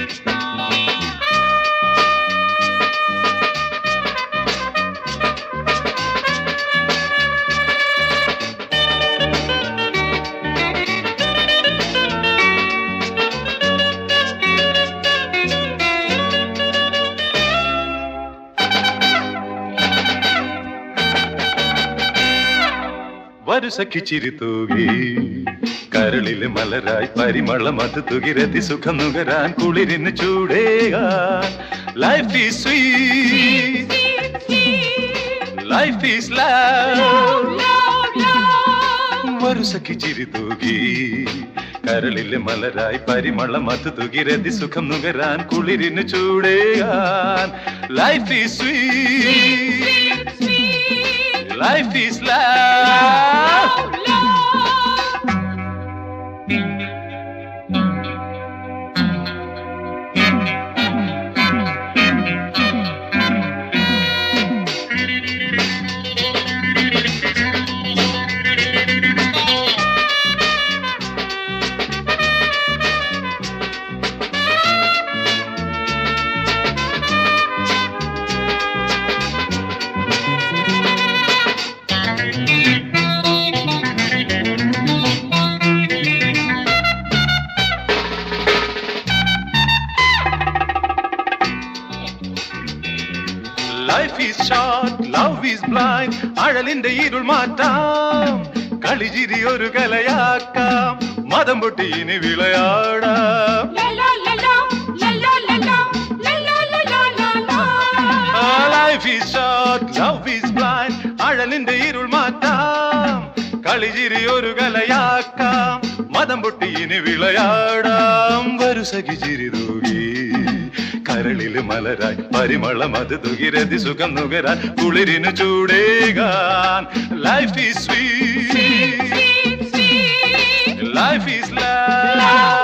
വരുസഖി ചിരി തൂകി കരളില് മലരായി പരിമളം അത് തുകിരതി സുഖം നുകരാൻ കുളിരിന് ചൂടേകാൻ life is sweet life is love വരുസഖി ചിരി തൂകി കരളില് മലരായി പരിമളം അത് തുകിരതി സുഖം നുകരാൻ കുളിരിന് ചൂടേകാൻ life is sweet life is love life is short love is blind അഴലിന്റെ ഇരുൾ മാറ്റാം കളിചിരി ഒരു കലയാക്കാം മതം പൊട്ടി ഇനി വിളയാടാം life is short love is blind അഴലിന്റെ ഇരുൾ മാറ്റാം കളിചിരി ഒരു കലയാക്കാം മതം പൊട്ടി ഇനി വിളയാടാം വരുസഖി ചിരി തൂകി കരളില് മലരായി പരിമളം അത് തുകിരതി സുഖം നുകരാൻ കുളിരിന് ചൂടേകാൻ life is sweet life is love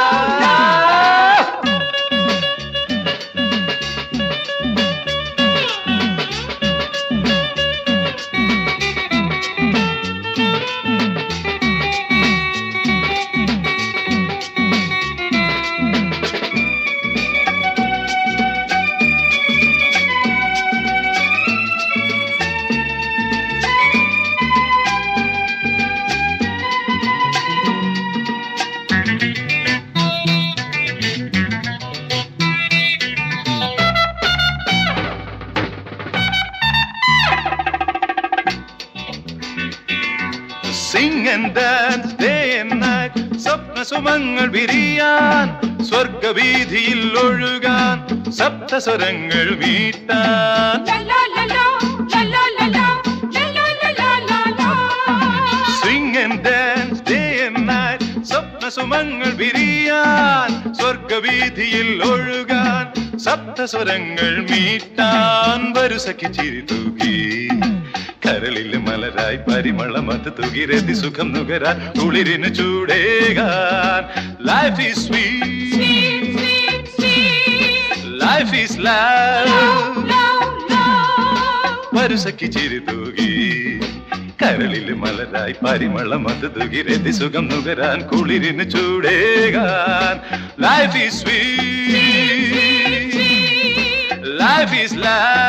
sing and dance day and night സ്വപ്ന സുമങ്ങൾ വിരിയാൻ സ്വർഗവീതിയിൽ ഒഴുകാൻ സപ്തസ്വരങ്ങൾ വീട്ടാൻ sing and dance day and night സ്വപ്ന സുമങ്ങൾ വിരിയാൻ സ്വർഗവീതിയിൽ ഒഴുകാൻ സപ്തസ്വരങ്ങൾ മീട്ടാൻ വരുസഖി ചിരി തൂകി കരളിൽ മലരായി പരിമളം അത് തുകിരതി സുഖം നുകരാൻ കുളിരിന് ചൂടേകാൻ life is sweet life is love വരുസഖി ചിരി തൂകി കരളിൽ മലരായി പരിമളം അത് തുകിരതി സുഖം നുകരാൻ കുളിരിന് ചൂടേകാൻ life is sweet life is love